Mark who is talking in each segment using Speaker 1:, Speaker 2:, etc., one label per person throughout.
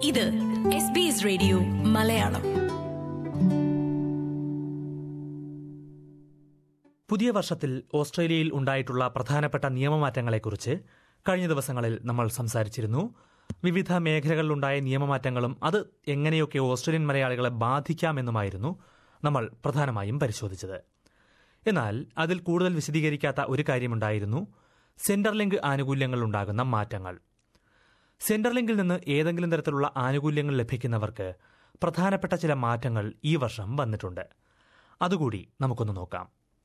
Speaker 1: ഇത് S B S radio Malayalam
Speaker 2: പുതിയ വർഷത്തിൽ ഓസ്ട്രേലിയയിൽ ഉണ്ടായിട്ടുള്ള പ്രധാനപ്പെട്ട നിയമമാറ്റങ്ങളെക്കുറിച്ച് കഴിഞ്ഞ ദിവസങ്ങളിൽ നമ്മൾ സംസാരിച്ചിരുന്നു വിവിധ മേഖലകളിലുണ്ടായ നിയമമാറ്റങ്ങളും അത് എങ്ങനെയൊക്കെ ഓസ്ട്രേലിയൻ മലയാളികളെ ബാധിക്കാമെന്നുമായിരുന്നു നമ്മൾ പ്രധാനമായും പരിശോധിച്ചത് എന്നാൽ അതിൽ കൂടുതൽ വിശദീകരിക്കാത്ത ഒരു കാര്യമുണ്ടായിരുന്നു സെന്റർലിങ്ക് ആനുകൂല്യങ്ങൾ ഉണ്ടാകുന്ന മാറ്റങ്ങൾ സെന്റർലിങ്കിൽ നിന്ന് ഏതെങ്കിലും തരത്തിലുള്ള ആനുകൂല്യങ്ങൾ ലഭിക്കുന്നവർക്ക് പ്രധാനപ്പെട്ട ചില മാറ്റങ്ങൾ ഈ വർഷം വന്നിട്ടുണ്ട് അതുകൂടി നമുക്കൊന്ന് നോക്കാം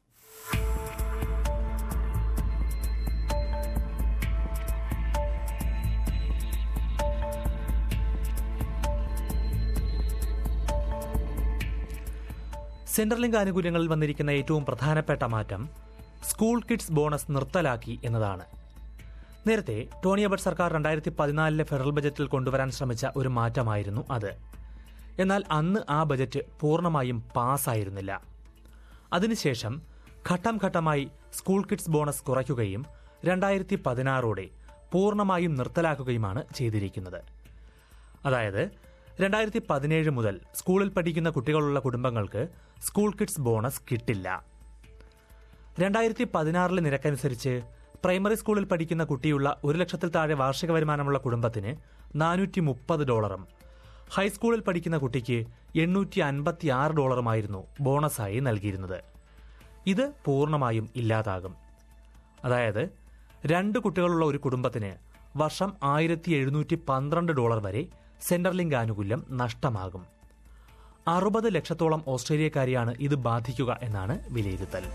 Speaker 2: സെൻട്രലിംഗ് ആനുകൂല്യങ്ങളിൽ വന്നിരിക്കുന്ന ഏറ്റവും പ്രധാനപ്പെട്ട മാറ്റം സ്കൂൾ കിഡ്സ് ബോണസ് നിർത്തലാക്കി എന്നതാണ് നേരത്തെ ടോണി അബട്ട് സർക്കാർ രണ്ടായിരത്തി പതിനാലിലെ ഫെഡറൽ ബജറ്റിൽ കൊണ്ടുവരാൻ ശ്രമിച്ച ഒരു മാറ്റമായിരുന്നു അത് എന്നാൽ അന്ന് ആ ബജറ്റ് പൂർണ്ണമായും പാസ്സായിരുന്നില്ല അതിനുശേഷം ഘട്ടം ഘട്ടമായി സ്കൂൾ കിഡ്സ് ബോണസ് കുറയ്ക്കുകയും രണ്ടായിരത്തി പതിനാറോടെ പൂർണ്ണമായും നിർത്തലാക്കുകയുമാണ് ചെയ്തിരിക്കുന്നത് അതായത് രണ്ടായിരത്തി പതിനേഴ് മുതൽ സ്കൂളിൽ പഠിക്കുന്ന കുട്ടികളുള്ള കുടുംബങ്ങൾക്ക് സ്കൂൾ കിഡ്സ് ബോണസ് കിട്ടില്ല രണ്ടായിരത്തി പതിനാറിലെ നിരക്കനുസരിച്ച് പ്രൈമറി സ്കൂളിൽ പഠിക്കുന്ന കുട്ടിയുള്ള ഒരു ലക്ഷത്തിൽ താഴെ വാർഷിക വരുമാനമുള്ള കുടുംബത്തിന് നാനൂറ്റി മുപ്പത് ഡോളറും ഹൈസ്കൂളിൽ പഠിക്കുന്ന കുട്ടിക്ക് എണ്ണൂറ്റി അൻപത്തി ആറ് ഡോളറുമായിരുന്നു ബോണസായി നൽകിയിരുന്നത് ഇത് പൂർണ്ണമായും ഇല്ലാതാകും അതായത് രണ്ട് കുട്ടികളുള്ള ഒരു കുടുംബത്തിന് വർഷം ആയിരത്തി എഴുന്നൂറ്റി പന്ത്രണ്ട് ഡോളർ വരെ സെൻട്രലിംഗ് ആനുകൂല്യം നഷ്ടമാകും അറുപത് ലക്ഷത്തോളം ഓസ്ട്രേലിയക്കാരെയാണ് ഇത് ബാധിക്കുക എന്നാണ് വിലയിരുത്തൽ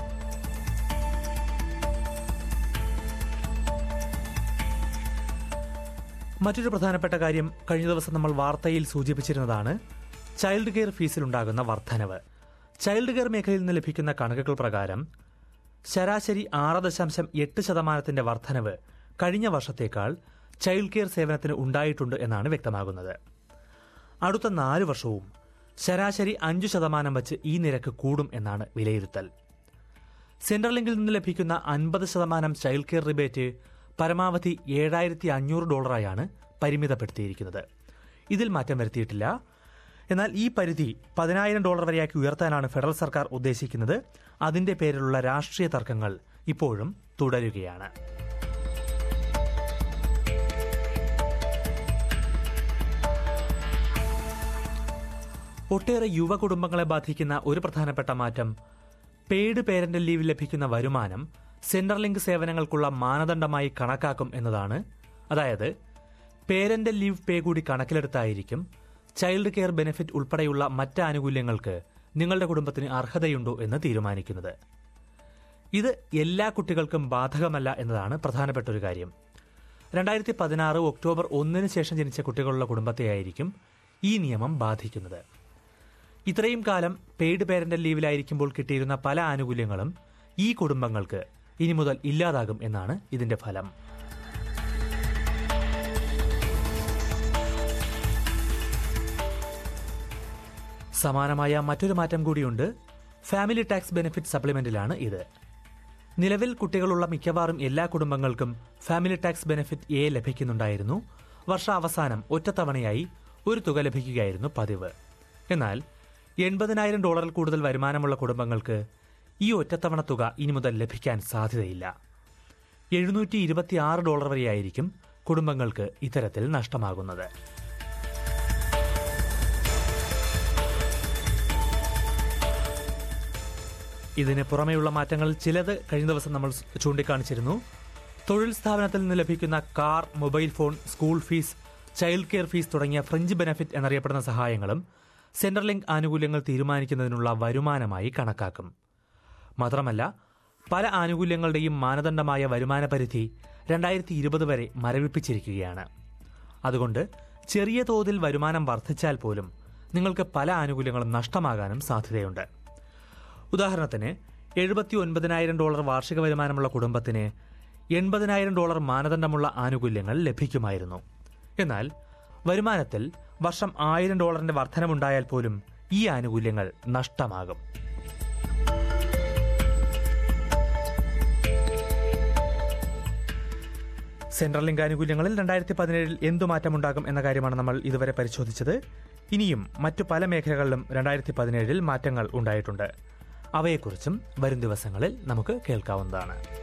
Speaker 2: മറ്റൊരു പ്രധാനപ്പെട്ട കാര്യം കഴിഞ്ഞ ദിവസം നമ്മൾ വാർത്തയിൽ സൂചിപ്പിച്ചിരുന്നതാണ് ചൈൽഡ് കെയർ ഫീസിലുണ്ടാകുന്ന വർധനവ് ചൈൽഡ് കെയർ മേഖലയിൽ നിന്ന് ലഭിക്കുന്ന കണക്കുകൾ പ്രകാരം ശരാശരി ആറ് ദശാംശം എട്ട് ശതമാനത്തിന്റെ വർധനവ് കഴിഞ്ഞ വർഷത്തേക്കാൾ ചൈൽഡ് കെയർ സേവനത്തിന് ഉണ്ടായിട്ടുണ്ട് എന്നാണ് വ്യക്തമാകുന്നത് അടുത്ത നാല് വർഷവും ശരാശരി അഞ്ചു ശതമാനം വച്ച് ഈ നിരക്ക് കൂടും എന്നാണ് വിലയിരുത്തൽ സെൻട്രലിങ്കിൽ നിന്ന് ലഭിക്കുന്ന അൻപത് ശതമാനം ചൈൽഡ് കെയർ റിബേറ്റ് പരമാവധി ഏഴായിരത്തി അഞ്ഞൂറ് ഡോളറായാണ് പരിമിതപ്പെടുത്തിയിരിക്കുന്നത് ഇതിൽ മാറ്റം വരുത്തിയിട്ടില്ല എന്നാൽ ഈ പരിധി പതിനായിരം ഡോളർ വരെയാക്കി ഉയർത്താനാണ് ഫെഡറൽ സർക്കാർ ഉദ്ദേശിക്കുന്നത് അതിന്റെ പേരിലുള്ള രാഷ്ട്രീയ തർക്കങ്ങൾ ഇപ്പോഴും തുടരുകയാണ് ഒട്ടേറെ യുവ കുടുംബങ്ങളെ ബാധിക്കുന്ന ഒരു പ്രധാനപ്പെട്ട മാറ്റം പെയ്ഡ് പേരന്റൽ ലീവ് ലഭിക്കുന്ന വരുമാനം സെൻട്രലിങ്ക് സേവനങ്ങൾക്കുള്ള മാനദണ്ഡമായി കണക്കാക്കും എന്നതാണ് അതായത് പേരന്റൽ ലീവ് പേ കൂടി കണക്കിലെടുത്തായിരിക്കും ചൈൽഡ് കെയർ ബെനിഫിറ്റ് ഉൾപ്പെടെയുള്ള മറ്റ് ആനുകൂല്യങ്ങൾക്ക് നിങ്ങളുടെ കുടുംബത്തിന് അർഹതയുണ്ടോ എന്ന് തീരുമാനിക്കുന്നത് ഇത് എല്ലാ കുട്ടികൾക്കും ബാധകമല്ല എന്നതാണ് പ്രധാനപ്പെട്ട ഒരു കാര്യം രണ്ടായിരത്തി പതിനാറ് ഒക്ടോബർ ഒന്നിന് ശേഷം ജനിച്ച കുട്ടികളുള്ള കുടുംബത്തെയായിരിക്കും ഈ നിയമം ബാധിക്കുന്നത് ഇത്രയും കാലം പെയ്ഡ് പേരന്റൽ ലീവിലായിരിക്കുമ്പോൾ കിട്ടിയിരുന്ന പല ആനുകൂല്യങ്ങളും ഈ കുടുംബങ്ങൾക്ക് ഇനി മുതൽ ഇല്ലാതാകും എന്നാണ് ഇതിന്റെ ഫലം സമാനമായ മറ്റൊരു മാറ്റം കൂടിയുണ്ട് ഫാമിലി ടാക്സ് ബെനിഫിറ്റ് സപ്ലിമെന്റിലാണ് ഇത് നിലവിൽ കുട്ടികളുള്ള മിക്കവാറും എല്ലാ കുടുംബങ്ങൾക്കും ഫാമിലി ടാക്സ് ബെനിഫിറ്റ് എ ലഭിക്കുന്നുണ്ടായിരുന്നു വർഷാവസാനം ഒറ്റത്തവണയായി ഒരു തുക ലഭിക്കുകയായിരുന്നു പതിവ് എന്നാൽ എൺപതിനായിരം ഡോളറിൽ കൂടുതൽ വരുമാനമുള്ള കുടുംബങ്ങൾക്ക് ഈ ഒറ്റത്തവണ തുക ഇനി മുതൽ ലഭിക്കാൻ സാധ്യതയില്ല എഴുന്നൂറ്റി ഇരുപത്തിയാറ് ഡോളർ വരെയായിരിക്കും കുടുംബങ്ങൾക്ക് ഇത്തരത്തിൽ നഷ്ടമാകുന്നത് ഇതിന് പുറമെയുള്ള മാറ്റങ്ങൾ ചിലത് കഴിഞ്ഞ ദിവസം നമ്മൾ ചൂണ്ടിക്കാണിച്ചിരുന്നു തൊഴിൽ സ്ഥാപനത്തിൽ നിന്ന് ലഭിക്കുന്ന car mobile phone school fees child care fees തുടങ്ങിയ ഫ്രഞ്ച് ബെനഫിറ്റ് എന്നറിയപ്പെടുന്ന സഹായങ്ങളും സെൻട്രലിങ്ക് ആനുകൂല്യങ്ങൾ തീരുമാനിക്കുന്നതിനുള്ള വരുമാനമായി കണക്കാക്കും മാത്രമല്ല പല ആനുകൂല്യങ്ങളുടെയും മാനദണ്ഡമായ വരുമാന പരിധി രണ്ടായിരത്തി ഇരുപത് വരെ മരവിപ്പിച്ചിരിക്കുകയാണ് അതുകൊണ്ട് ചെറിയ തോതിൽ വരുമാനം വർദ്ധിച്ചാൽ പോലും നിങ്ങൾക്ക് പല ആനുകൂല്യങ്ങളും നഷ്ടമാകാനും സാധ്യതയുണ്ട് ഉദാഹരണത്തിന് എഴുപത്തി ഒൻപതിനായിരം ഡോളർ വാർഷിക വരുമാനമുള്ള കുടുംബത്തിന് എൺപതിനായിരം ഡോളർ മാനദണ്ഡമുള്ള ആനുകൂല്യങ്ങൾ ലഭിക്കുമായിരുന്നു എന്നാൽ വരുമാനത്തിൽ വർഷം ആയിരം ഡോളറിന്റെ വർധനമുണ്ടായാൽ പോലും ഈ ആനുകൂല്യങ്ങൾ നഷ്ടമാകും സെൻട്രൽ ലിങ്ക് ആനുകൂല്യങ്ങളിൽ രണ്ടായിരത്തി പതിനേഴിൽ എന്തു മാറ്റമുണ്ടാകും എന്ന കാര്യമാണ് നമ്മൾ ഇതുവരെ പരിശോധിച്ചത് ഇനിയും മറ്റു പല മേഖലകളിലും രണ്ടായിരത്തി പതിനേഴിൽ മാറ്റങ്ങൾ ഉണ്ടായിട്ടുണ്ട് അവയെക്കുറിച്ചും വരും ദിവസങ്ങളിൽ നമുക്ക് കേൾക്കാവുന്നതാണ്